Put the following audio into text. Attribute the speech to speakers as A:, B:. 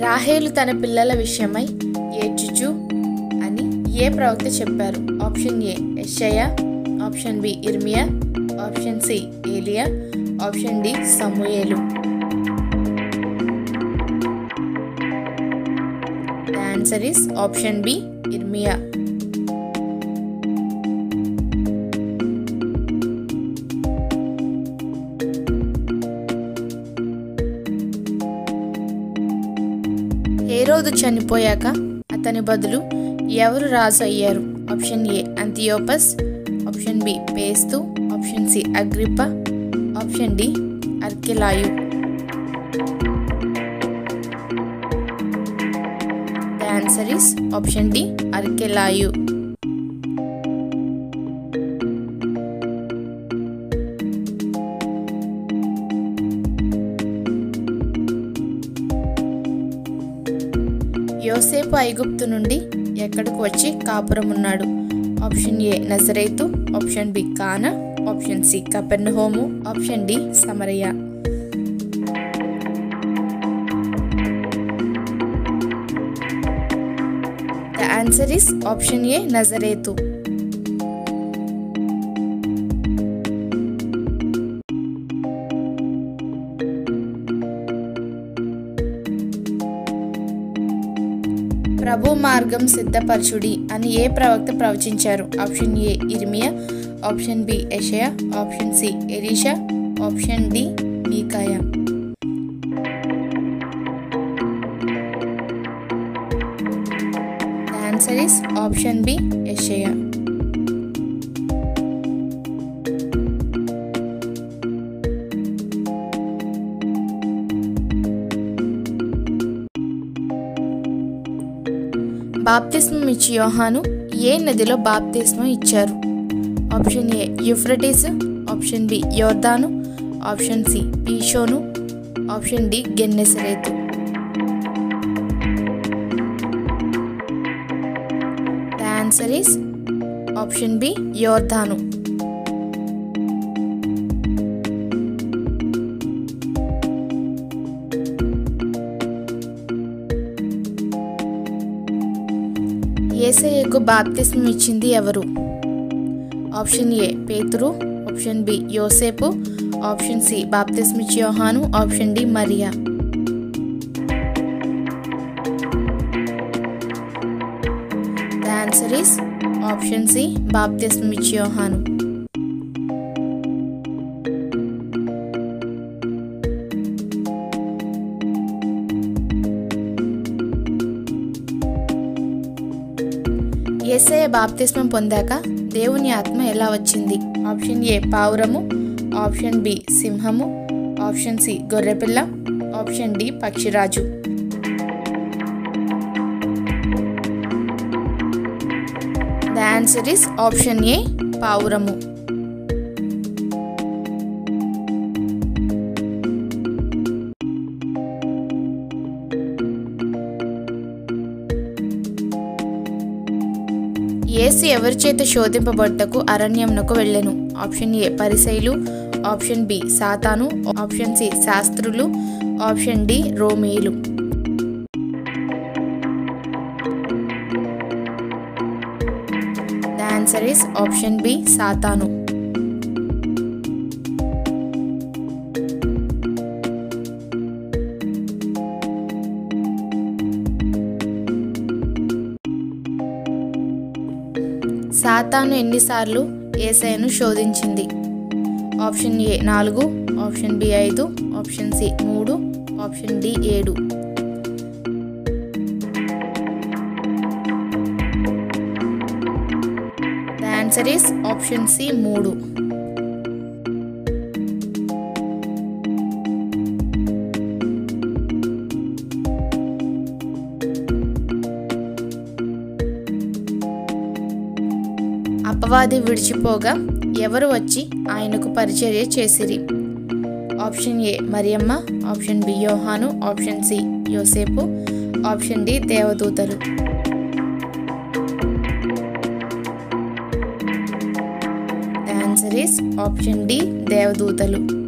A: రాహేలు తన పిల్లల విషయమై ఏడ్చుచు అని ఏ ప్రవక్త చెప్పారు ఆప్షన్ ఏ యెషయ ఆప్షన్ బి ఇర్మియా ఆప్షన్ సి ఏలియా ఆప్షన్ డి సమూయేలు the answer is option B ఇర్మియా హేరోదు చనిపోయాక అతని బదులు ఎవరు రాజు అయ్యారు ఆప్షన్ ఏ అంతియోపస్ ఆప్షన్ బి పేస్తు ఆప్షన్ సి అగ్రిప్ప ఆప్షన్ డి అర్కెలాయు the answer is option D అర్కెలాయు యోసేపు ఐగుప్తు నుండి ఎక్కడికి వచ్చి కాపురం ఉన్నాడు ఆప్షన్ ఏ నజరైతు ఆప్షన్ బి కానా ఆప్షన్ సి కపెర్నహోము ఆప్షన్ డి సమరయ ద ఆన్సర్ ఇస్ ఆప్షన్ ఏ నజరేతు ప్రభు మార్గం సిద్ధపరచుడి అని ఏ ప్రవక్త ప్రవచించారు ఆప్షన్ ఏ ఇర్మియా ఆప్షన్ బి యెషయా ఆప్షన్ సి ఎలీషా ఆప్షన్ డి మీకాయా the answer is option B యెషయా బాప్తిస్మం ఇచ్చి యోహాను ఏ నదిలో బాప్తిస్మం ఇచ్చారు option A Euphrates option B యోర్దాను ఆప్షన్ సి పీషోను ఆప్షన్ డి గెన్నెసరేతు the answer is option B యోర్దాను ఏసయ్యకు బాప్తిస్మం ఇచ్చింది ఎవరు ఆప్షన్ ఏ పేతురు ఆప్షన్ బి యోసేపు ఆప్షన్ సి బాప్తిస్మిచ్ యోహాను ఆప్షన్ డి మరియా the answer is option C బాప్తిస్మిచ్ యోహాను ఏసయ్య బాప్తిస్మం పొందాక దేవుని ఆత్మ ఎలా వచ్చింది ఆప్షన్ ఏ పావురము ఆప్షన్ బి సింహము ఆప్షన్ సి గొర్రెపిల్ల ఆప్షన్ డి పక్షిరాజు the answer is option A పావురము యేసు ఎవరి చేత శోధింపబడ్డకు అరణ్యమునకు వెళ్ళెను ఆప్షన్ ఏ పరిసైలు ఆప్షన్ బి సాతాను ఆప్షన్ సి శాస్త్రులు ఆప్షన్ డి రోమేలు the answer is option B సాతాను సాతాను ఎన్నిసార్లు ఏసైను శోధించింది ఆప్షన్ ఏ నాలుగు ఆప్షన్ బి ఐదు ఆప్షన్ సి మూడు ఆప్షన్ డి ఏడు the answer is option C మూడు అపవాది విడిచిపోగా ఎవరు వచ్చి ఆయనకు పరిచర్య చేసిరి ఆప్షన్ ఏ మరియమ్మ ఆప్షన్ బి యోహాను ఆప్షన్ సి యోసేపు ఆప్షన్ డి దేవదూతలు the answer is option D దేవదూతలు